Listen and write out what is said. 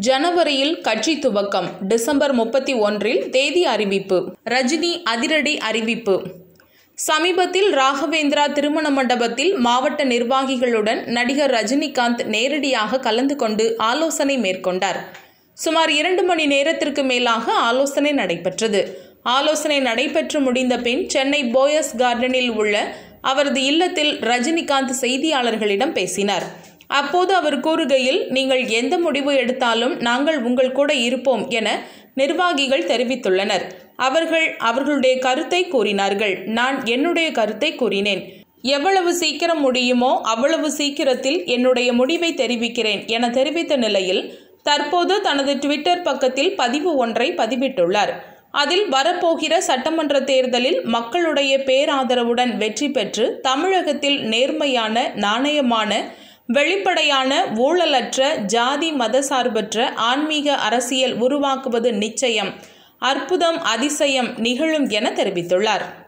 ஜனவரியில் கட்சி துவக்கம் டிசம்பர் முப்பத்தி ஒன்றில் தேதி அறிவிப்பு ரஜினி அதிரடி அறிவிப்பு சமீபத்தில் ராகவேந்திரா திருமண மண்டபத்தில் மாவட்ட நிர்வாகிகளுடன் நடிகர் ரஜினிகாந்த் நேரடியாக கலந்து கொண்டு ஆலோசனை மேற்கொண்டார் சுமார் இரண்டு மணி நேரத்திற்கு மேலாக ஆலோசனை நடைபெற்றது ஆலோசனை நடைபெற்று முடிந்த பின் சென்னை போயஸ் கார்டனில் உள்ள அவரது இல்லத்தில் ரஜினிகாந்த் செய்தியாளர்களிடம் பேசினார் அப்போது அவர் கூறுகையில் நீங்கள் எந்த முடிவு எடுத்தாலும் நாங்கள் உங்கள் கூட இருப்போம் என நிர்வாகிகள் தெரிவித்துள்ளனர் அவர்கள் அவர்களுடைய கருத்தை கூறினார்கள் நான் என்னுடைய கருத்தை கூறினேன் எவ்வளவு சீக்கிரம் முடியுமோ அவ்வளவு சீக்கிரத்தில் என்னுடைய முடிவை தெரிவிக்கிறேன் என தெரிவித்த நிலையில் தற்போது தனது ட்விட்டர் பக்கத்தில் பதிவு ஒன்றை பதிவிட்டுள்ளார் அதில் வரப்போகிற சட்டமன்ற தேர்தலில் மக்களுடைய பேராதரவுடன் வெற்றி பெற்று தமிழகத்தில் நேர்மையான நாணயமான வெளிப்படையான ஊழலற்ற ஜாதி மதசார்பற்ற ஆன்மீக அரசியல் உருவாக்குவது நிச்சயம் அற்புதம் அதிசயம் நிகழும் என தெரிவித்துள்ளார்